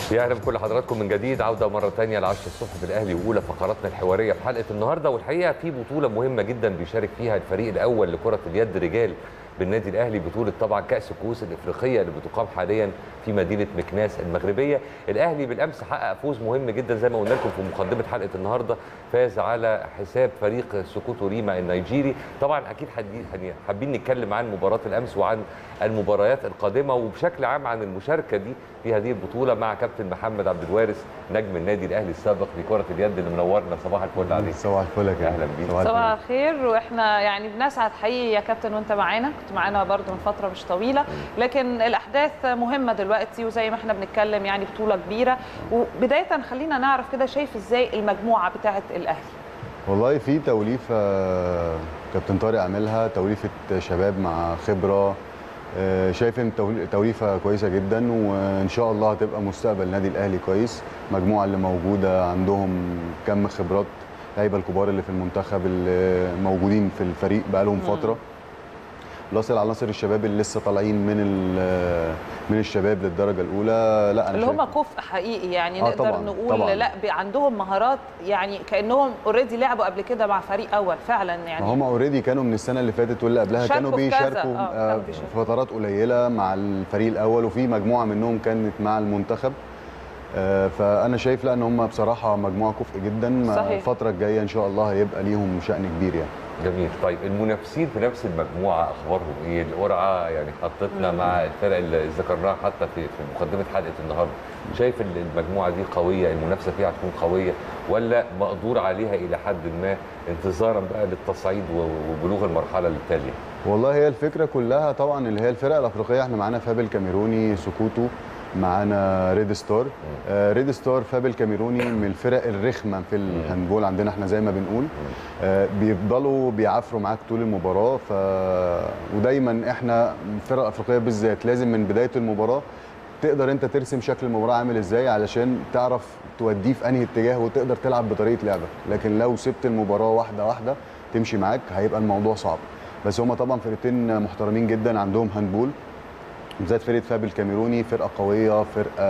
يا اهلا بكل حضراتكم من جديد عوده مره ثانيه ل 10 الصبح في الاهلي واولى فقراتنا الحواريه في حلقه النهارده والحقيقه في بطوله مهمه جدا بيشارك فيها الفريق الاول لكره اليد رجال بالنادي الاهلي بطوله طبعا كاس الكؤوس الافريقيه اللي بتقام حاليا في مدينه مكناس المغربيه الاهلي بالامس حقق فوز مهم جدا زي ما قلنا لكم في مقدمه حلقه النهارده فاز على حساب فريق سكوتو ريما النيجيري طبعا اكيد حابين نتكلم عن مباراه الامس وعن المباريات القادمه وبشكل عام عن المشاركه دي في هذه البطوله مع كابتن محمد عبد الوارث نجم النادي الاهلي السابق لكره اليد اللي منورنا صباح الفل عليك صباح الفل يا كابتن اهلا بيك صباح الخير واحنا يعني بنسعد حقيقي يا كابتن وانت معانا كنت معانا برضو من فتره مش طويله لكن الاحداث مهمه دلوقتي وزي ما احنا بنتكلم يعني بطوله كبيره وبدايه خلينا نعرف كده شايف ازاي المجموعه بتاعه الاهلي والله في توليفه كابتن طارق عاملها توليفه شباب مع خبره شايف ان توليفه كويسه جدا وان شاء الله هتبقى مستقبل النادي الاهلي كويس المجموعه اللي موجوده عندهم كم خبرات لعيبه الكبار اللي في المنتخب اللي موجودين في الفريق بقالهم فتره بلس العناصر الشباب اللي لسه طالعين من من الشباب للدرجه الاولى لا انا اللي هم كفء حقيقي يعني آه نقدر طبعاً نقول طبعاً. لا عندهم مهارات يعني كانهم اوريدي لعبوا قبل كده مع فريق اول فعلا يعني هم اوريدي كانوا من السنه اللي فاتت واللي قبلها كانوا شاركوا في كذا. بيشاركوا آه، آه، كانوا في بيشاركوا. فترات قليله مع الفريق الاول وفي مجموعه منهم كانت مع المنتخب آه، فانا شايف لا ان هم بصراحه مجموعه كفء جدا صحيح. الفتره الجايه ان شاء الله هيبقى ليهم شان كبير يعني جميل طيب المنافسين في نفس المجموعه اخبارهم ايه القرعه يعني حطتنا مع الفرق اللي ذكرناها حتى في في مقدمه حلقه النهارده شايف ان المجموعه دي قويه المنافسه فيها هتكون قويه ولا مقدور عليها الى حد ما انتظارا بقى للتصعيد وبلوغ المرحله التاليه والله هي الفكره كلها طبعا اللي هي الفرق الافريقيه احنا معانا فابل كاميروني سكوتو معانا ريد ستار آه ريد ستار فابل كاميروني من الفرق الرخمه في الهاندبول عندنا احنا زي ما بنقول آه بيفضلوا بيعافروا معاك طول المباراه ف ودايما احنا الفرق الافريقيه بالذات لازم من بدايه المباراه تقدر انت ترسم شكل المباراه عامل ازاي علشان تعرف توديه في انهي اتجاه وتقدر تلعب بطريقه لعبك لكن لو سبت المباراه واحده واحده تمشي معاك هيبقى الموضوع صعب بس هم طبعا فرقتين محترمين جدا عندهم هاندبول بالذات فرقه فاب الكاميروني فرقه قويه فرقه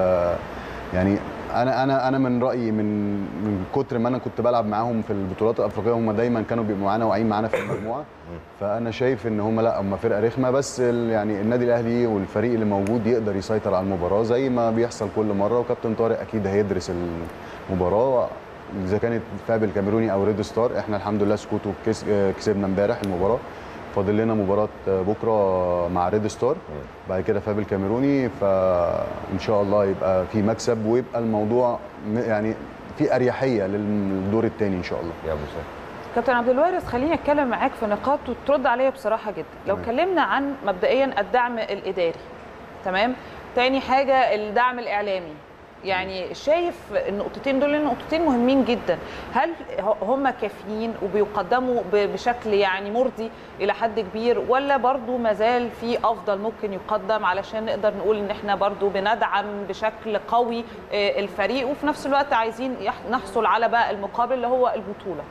يعني انا انا انا من رايي من من كتر ما انا كنت بلعب معاهم في البطولات الافريقيه هم دايما كانوا بيبقوا معانا واقعين معانا في المجموعه فانا شايف ان هم لا هم فرقه رخمه بس ال- يعني النادي الاهلي والفريق اللي موجود يقدر يسيطر على المباراه زي ما بيحصل كل مره وكابتن طارق اكيد هيدرس المباراه اذا كانت فاب الكاميروني او ريد ستار احنا الحمد لله سكوتو كس- كسبنا امبارح المباراه فاضل لنا مباراه بكره مع ريد ستار بعد كده فاب الكاميروني فان شاء الله يبقى في مكسب ويبقى الموضوع م- يعني في اريحيه للدور الثاني ان شاء الله يا مساء كابتن عبد الوارث خليني اتكلم معاك في نقاط وترد عليا بصراحه جدا لو تمام. اتكلمنا عن مبدئيا الدعم الاداري تمام تاني حاجه الدعم الاعلامي يعني شايف النقطتين دول لأن نقطتين مهمين جدا هل هم كافيين وبيقدموا ب- بشكل يعني مرضي الى حد كبير ولا برضو مازال في افضل ممكن يقدم علشان نقدر نقول ان احنا برضو بندعم بشكل قوي آه، الفريق وفي نفس الوقت عايزين يح- نحصل على بقى المقابل اللي هو البطوله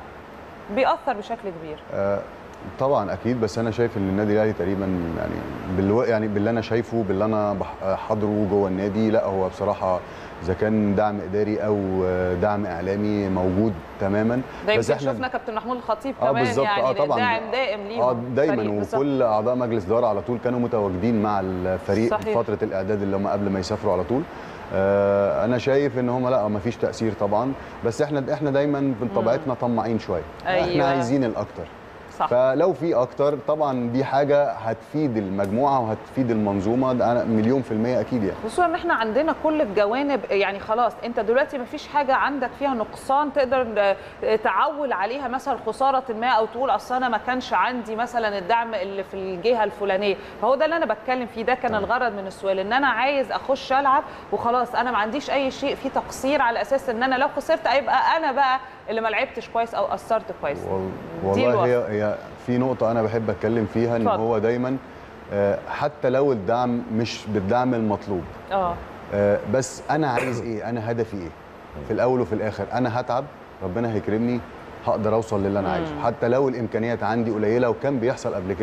فبيأثر بشكل كبير آه، طبعا اكيد بس انا شايف ان النادي الاهلي تقريبا يعني بالو... يعني باللي انا شايفه باللي انا بح- حاضره جوه النادي لا هو بصراحه اذا كان دعم اداري او آه، دعم اعلامي موجود تماما ده يمكن شفنا كابتن محمود الخطيب اه كمان بالظبط يعني اه طبعا داعم دائم ليهم اه فريق دايما بالظبط. وكل اعضاء مجلس الاداره على طول كانوا متواجدين مع الفريق صحيح. في فتره الاعداد اللي هم قبل ما يسافروا على طول آه انا شايف ان هم لا ما فيش تاثير طبعا بس احنا احنا دايما من طبيعتنا طماعين شويه احنا أيوة. عايزين الاكتر صح فلو في اكتر طبعا دي حاجه هتفيد المجموعه وهتفيد المنظومه ده انا مليون في الميه اكيد يعني خصوصا ان احنا عندنا كل الجوانب يعني خلاص انت دلوقتي ما فيش حاجه عندك فيها نقصان تقدر آه، تعول عليها مثلا خساره ما او تقول اصل انا ما كانش عندي مثلا الدعم اللي في الجهه الفلانيه فهو ده اللي انا بتكلم فيه ده كان الغرض من السؤال ان انا عايز اخش العب وخلاص انا ما عنديش اي شيء فيه تقصير على اساس ان انا لو خسرت هيبقى انا بقى اللي ما لعبتش كويس او قصرت كويس وال- دي والله الوصفة. هي هي في نقطه انا بحب اتكلم فيها ان اتفضل. هو دايما آه، حتى لو الدعم مش بالدعم المطلوب اه آه، بس انا عايز ايه انا هدفي ايه في الاول وفي الاخر انا هتعب ربنا هيكرمني هقدر اوصل للي انا عايزه حتى لو الامكانيات عندي قليله وكان بيحصل قبل كده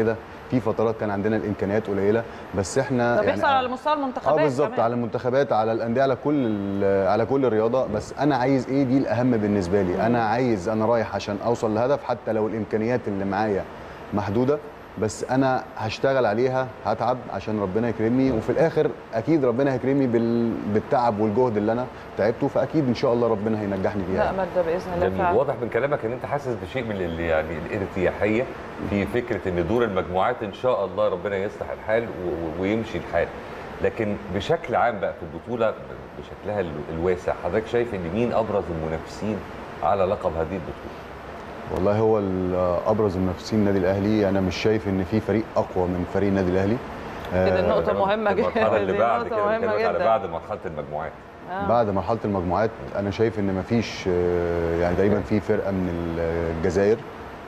في فترات كان عندنا الامكانيات قليله بس احنا ده بيحصل على مستوى المنتخبات اه بالظبط كمان. على المنتخبات على الانديه على كل ال- على كل الرياضه بس انا عايز ايه دي الاهم بالنسبه لي انا عايز انا رايح عشان اوصل لهدف حتى لو الامكانيات اللي معايا محدوده بس انا هشتغل عليها هتعب عشان ربنا يكرمني وفي الاخر اكيد ربنا هيكرمني بال... بالتعب والجهد اللي انا تعبته فاكيد ان شاء الله ربنا هينجحني فيها لا مادة باذن الله جميل فعلا واضح من كلامك ان انت حاسس بشيء من ال- يعني الارتياحيه في فكره ان دور المجموعات ان شاء الله ربنا يصلح الحال و- و- ويمشي الحال لكن بشكل عام بقى في البطوله ب- بشكلها ال- الواسع حضرتك شايف ان مين ابرز المنافسين على لقب هذه البطوله والله هو ال- ابرز المنافسين النادي الاهلي انا مش شايف ان في فريق اقوى من فريق النادي الاهلي كده آه، النقطة مهمة جدا المرحله اللي دي بعد نقطة كده مهمة بكلمك على جدا. بعد مرحله المجموعات آه. بعد مرحله المجموعات انا شايف ان مفيش آه، يعني تقريبا في فرقه من الجزائر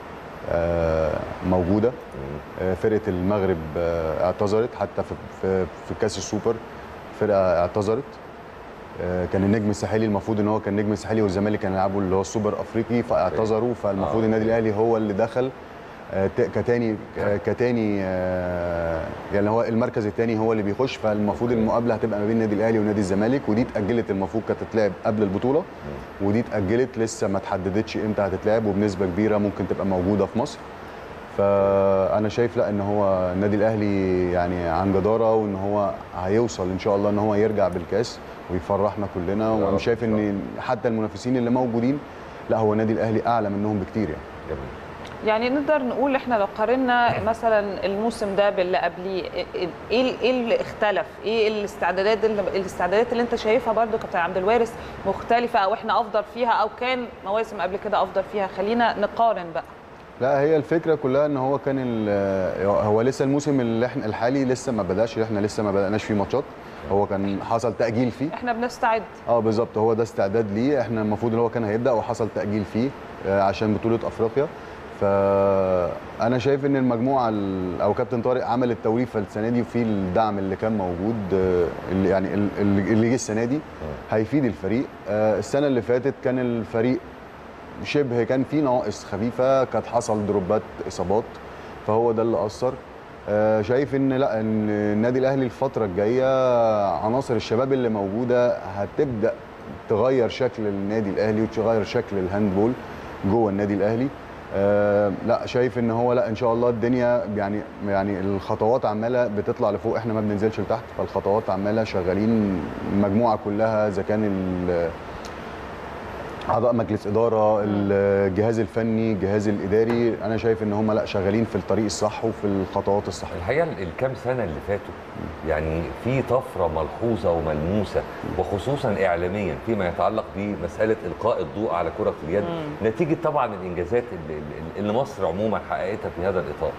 آه، موجوده آه، فرقه المغرب آه، اعتذرت حتى في في في كاس السوبر فرقه اعتذرت آه، كان النجم الساحلي المفروض ان هو كان النجم الساحلي والزمالك كانوا يلعبوا اللي هو السوبر افريقي فاعتذروا فالمفروض آه. النادي الاهلي هو اللي دخل آه، ت- كتاني آه، كتاني آه، يعني هو المركز الثاني هو اللي بيخش فالمفروض المقابله هتبقى ما بين النادي الاهلي ونادي الزمالك ودي اتاجلت المفروض كانت تتلعب قبل البطوله ودي اتاجلت لسه ما اتحددتش امتى هتتلعب وبنسبه كبيره ممكن تبقى موجوده في مصر فانا شايف لا ان هو النادي الاهلي يعني عن جداره وان هو هيوصل ان شاء الله ان هو يرجع بالكاس ويفرحنا كلنا يا رب وانا شايف إن شاء ان حتى المنافسين اللي موجودين لا هو النادي الاهلي اعلى منهم بكتير يعني جميل يعني نقدر نقول احنا لو قارنا مثلا الموسم ده باللي قبليه ايه ايه إيه اللي اختلف؟ ايه الاستعدادات اللي الاستعدادات اللي انت شايفها برضو كابتن عبد الوارث مختلفه او احنا افضل فيها او كان مواسم قبل كده افضل فيها خلينا نقارن بقى لا هي الفكره كلها ان هو كان ال- هو لسه الموسم اللي احنا الحالي لسه ما بداش احنا لسه ما بداناش فيه ماتشات هو كان حصل تاجيل فيه احنا بنستعد اه بالظبط هو ده استعداد ليه احنا المفروض ان هو كان هيبدا وحصل تاجيل فيه آه، عشان بطوله افريقيا فانا شايف ان المجموعه ال- او كابتن طارق عمل التوليفه السنه دي وفي الدعم اللي كان موجود آه، اللي يعني ال- اللي اللي جه السنه دي هيفيد الفريق آه، السنه اللي فاتت كان الفريق شبه كان في نواقص خفيفه كانت حصل دروبات اصابات فهو ده اللي اثر آه، شايف ان لا ان النادي الاهلي الفتره الجايه عناصر الشباب اللي موجوده هتبدا تغير شكل النادي الاهلي وتغير شكل الهاندبول جوه النادي الاهلي آه لا شايف ان هو لا ان شاء الله الدنيا يعني يعني الخطوات عماله بتطلع لفوق احنا ما بننزلش لتحت فالخطوات عماله شغالين المجموعه كلها اذا كان ال- اعضاء مجلس اداره الجهاز الفني الجهاز الاداري انا شايف ان هم لا شغالين في الطريق الصح وفي الخطوات الصح الحقيقه الكام سنه اللي فاتوا يعني في طفره ملحوظه وملموسه وخصوصا اعلاميا فيما يتعلق بمساله القاء الضوء على كره اليد نتيجه طبعا الانجازات اللي, اللي مصر عموما حققتها في هذا الاطار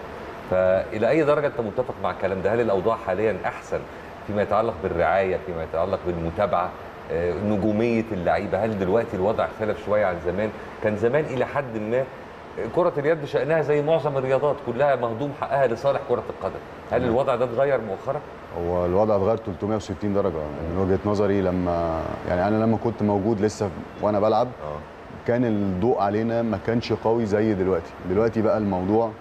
فالى اي درجه انت متفق مع الكلام ده هل الاوضاع حاليا احسن فيما يتعلق بالرعايه فيما يتعلق بالمتابعه آه، نجوميه اللعيبه هل دلوقتي الوضع اختلف شويه عن زمان كان زمان الى حد ما كرة اليد شأنها زي معظم الرياضات كلها مهضوم حقها لصالح كرة القدم هل الوضع ده اتغير مؤخرا؟ هو الوضع اتغير 360 درجه من وجهه نظري لما يعني انا لما كنت موجود لسه وانا بلعب اه كان الضوء علينا ما كانش قوي زي دلوقتي دلوقتي بقى الموضوع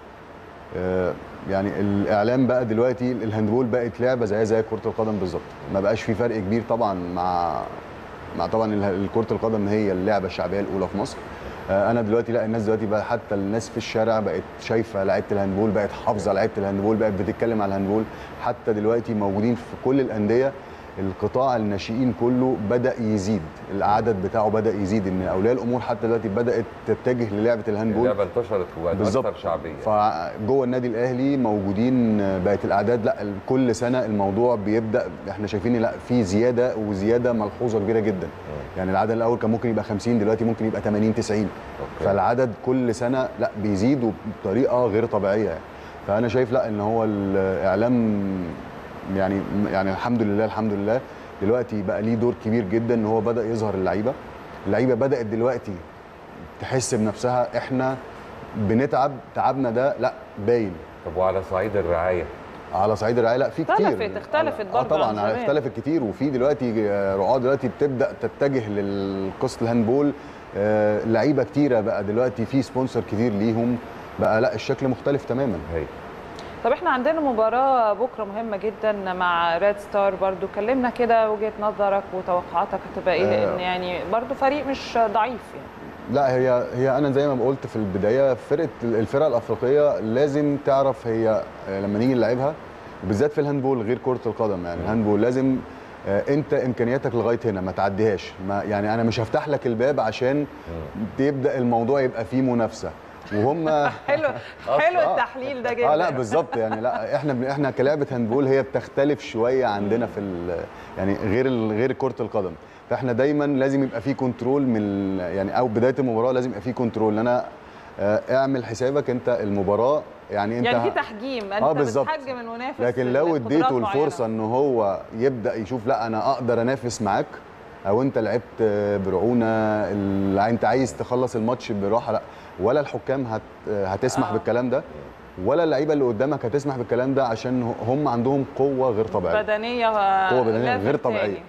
آه، يعني الاعلام بقى دلوقتي الهاندبول بقت لعبه زي زي كره القدم بالظبط ما بقاش في فرق كبير طبعا مع مع طبعا ال- كره القدم هي اللعبه الشعبيه الاولى في مصر آه، انا دلوقتي لا الناس دلوقتي بقى حتى الناس في الشارع بقت شايفه لعيبه الهاندبول بقت حافظه لعيبه الهاندبول بقت بتتكلم على الهاندبول حتى دلوقتي موجودين في كل الانديه القطاع الناشئين كله بدا يزيد العدد بتاعه بدا يزيد ان اولياء الامور حتى دلوقتي بدات تتجه للعبه الهاندبول اللعبة انتشرت وبقت بالظبط أكثر شعبية فجوه النادي الاهلي موجودين بقت الاعداد لا كل سنه الموضوع بيبدا احنا شايفين لا في زياده وزياده ملحوظه كبيره جدا يعني العدد الاول كان ممكن يبقى 50 دلوقتي ممكن يبقى 80 90 أوكي. فالعدد كل سنه لا بيزيد وبطريقه غير طبيعيه يعني. فانا شايف لا ان هو الاعلام يعني يعني الحمد لله الحمد لله دلوقتي بقى ليه دور كبير جدا ان هو بدا يظهر اللعيبه اللعيبه بدات دلوقتي تحس بنفسها احنا بنتعب تعبنا ده لا باين طب وعلى صعيد الرعاية على صعيد الرعايه لا في كتير اختلفت- اختلفت اه برضه عن طبعا زمان. اختلفت كتير وفي دلوقتي آه، رعاة دلوقتي بتبدا تتجه للقصه الهاندبول آه، لعيبه كتيره بقى دلوقتي في سبونسر كتير ليهم بقى لا الشكل مختلف تماما هي طب احنا عندنا مباراة بكرة مهمة جدا مع ريد ستار برضو كلمنا كده وجهة نظرك وتوقعاتك هتبقى ايه آه. لان يعني برضو فريق مش ضعيف يعني لا هي هي انا زي ما قلت في البدايه فرقه الفرق الافريقيه لازم تعرف هي آه، لما نيجي نلعبها بالذات في الهاندبول غير كره القدم يعني الهاندبول لازم آه، انت امكانياتك لغايه هنا ما تعديهاش ما يعني انا مش هفتح لك الباب عشان تبدا الموضوع يبقى فيه منافسه وهم حلو أصلاً. حلو التحليل ده جدا اه لا بالظبط يعني لا احنا بن- احنا كلعبه هاندبول هي بتختلف شويه عندنا في ال- يعني غير ال- غير كره القدم فاحنا دايما لازم يبقى في كنترول من ال- يعني او بدايه المباراه لازم يبقى في كنترول ان انا آه، اعمل حسابك انت المباراه يعني انت يعني في ه- تحجيم انت اه بالظبط بتحجم المنافس لكن لو لقدرات اديته معينة. الفرصه ان هو يبدا يشوف لا انا اقدر انافس معاك او انت لعبت برعونه ال- انت عايز تخلص الماتش براحه لا ولا الحكام هت هتسمح آه. آه. بالكلام ده ولا اللعيبه اللي قدامك هتسمح بالكلام ده عشان هم عندهم قوه غير طبيعيه بدنية قوه بدنيه ليفل غير تاني. طبيعيه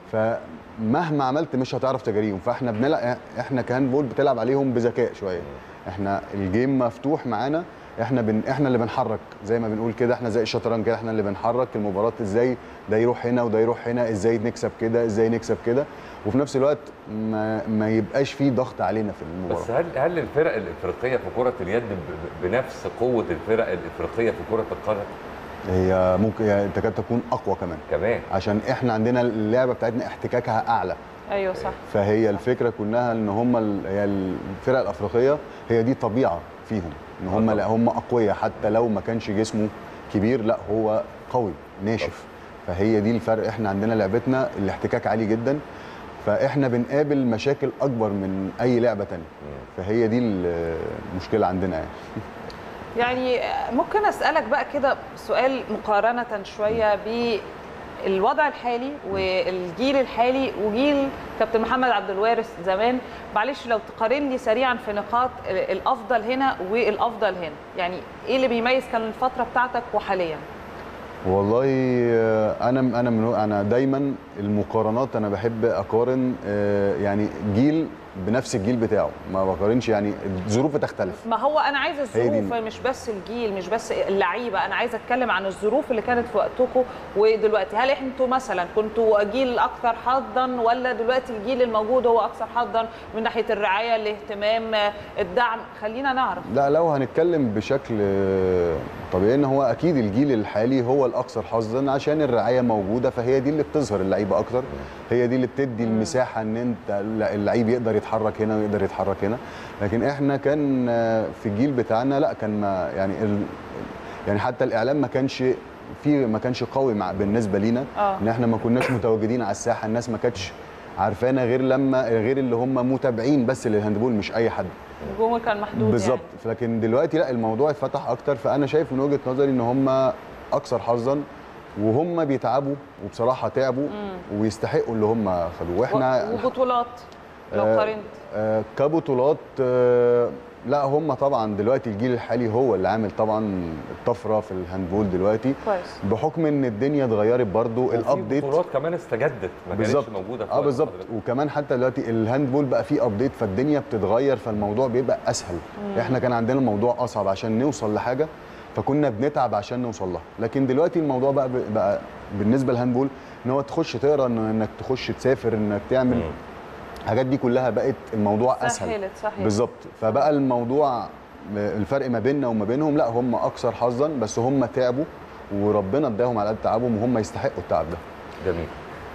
فمهما عملت مش هتعرف تجاريهم فاحنا بنلعب احنا كهاند بول بتلعب عليهم بذكاء شويه احنا الجيم مفتوح معانا احنا بن احنا اللي بنحرك زي ما بنقول كده احنا زي الشطرنج كده احنا اللي بنحرك المباراه ازاي ده يروح هنا وده يروح هنا ازاي نكسب كده ازاي نكسب كده وفي نفس الوقت ما, ما يبقاش فيه ضغط علينا في المباراه بس هل هل الفرق الافريقيه في كره اليد ب- ب- بنفس قوه الفرق الافريقيه في كره القدم هي ممكن يعني تكاد تكون اقوى كمان كمان عشان احنا عندنا اللعبه بتاعتنا احتكاكها اعلى ايوه صح فهي الفكره كلها ان هم ال- هي الفرق الافريقيه هي دي طبيعه فيهم ان هم طبعاً. لا هم اقوياء حتى لو ما كانش جسمه كبير لا هو قوي ناشف فهي دي الفرق احنا عندنا لعبتنا الاحتكاك عالي جدا فاحنا بنقابل مشاكل اكبر من اي لعبه تانية فهي دي المشكله عندنا يعني يعني ممكن اسالك بقى كده سؤال مقارنه شويه بالوضع الحالي والجيل الحالي وجيل كابتن محمد عبد الوارث زمان معلش لو تقارن لي سريعا في نقاط الافضل هنا والافضل هنا يعني ايه اللي بيميز كان الفتره بتاعتك وحاليا والله آه، انا انا من انا دايما المقارنات انا بحب اقارن آه، يعني جيل بنفس الجيل بتاعه ما بقارنش يعني الظروف بتختلف ما هو انا عايزه هي دي. الظروف مش بس الجيل مش بس اللعيبه انا عايزه اتكلم عن الظروف اللي كانت في وقتكم ودلوقتي هل انتوا مثلا كنتوا جيل اكثر حظا ولا دلوقتي الجيل الموجود هو اكثر حظا من ناحيه الرعايه الاهتمام الدعم خلينا نعرف لا لو هنتكلم بشكل آه، طبيعي ان هو اكيد الجيل الحالي هو الاكثر حظا عشان الرعايه موجوده فهي دي اللي بتظهر اللعيبه اكتر هي دي اللي بتدي المساحه ان انت اللعيب يقدر يتحرك هنا ويقدر يتحرك هنا لكن احنا كان آه، في الجيل بتاعنا لا كان ما يعني ال يعني حتى الاعلام ما كانش في ما كانش قوي مع بالنسبه لينا آه. ان احنا ما كناش متواجدين على الساحه الناس ما كانتش عارفانا غير لما غير اللي هم متابعين بس للهاندبول مش اي حد الجمهور كان محدود بالظبط يعني. لكن دلوقتي لا الموضوع اتفتح اكتر فانا شايف من وجهه نظري ان هم اكثر حظا وهم بيتعبوا وبصراحه تعبوا ويستحقوا اللي هم خدوه واحنا و- وبطولات لو آه، قارنت آه، كبطولات آه، لا هم طبعا دلوقتي الجيل الحالي هو اللي عامل طبعا الطفره في الهاندبول دلوقتي كويس بحكم ان الدنيا اتغيرت برضو وفي الابديت بطولات كمان استجدت ما كانتش بالظبط موجوده في اه وقت بالظبط حضرتك. وكمان حتى دلوقتي الهاندبول بقى فيه ابديت فالدنيا بتتغير فالموضوع بيبقى اسهل احنا كان عندنا الموضوع اصعب عشان نوصل لحاجه فكنا بنتعب عشان نوصل لها لكن دلوقتي الموضوع بقى بقى بالنسبه للهاندبول ان هو تخش تقرا إن- انك تخش تسافر انك تعمل مم. الحاجات دي كلها بقت الموضوع اسهل سهلت صحيح بالظبط فبقى الموضوع الفرق ما بيننا وما بينهم لا هم اكثر حظا بس هم تعبوا وربنا اداهم على قد تعبهم وهم يستحقوا التعب ده جميل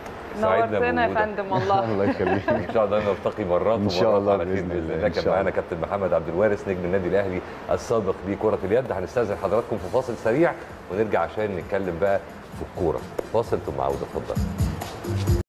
سعدنا نورتنا يا بوجودك. فندم والله الله يخليك ان شاء الله نلتقي مرات إن شاء ومرات الله على خير بإذن باذن الله، الله إن كان شاء معانا الله. كابتن محمد عبد الوارث نجم النادي الاهلي السابق لكره اليد هنستاذن حضراتكم في فاصل سريع ونرجع عشان نتكلم بقى في الكوره فاصل ثم عوده اتفضل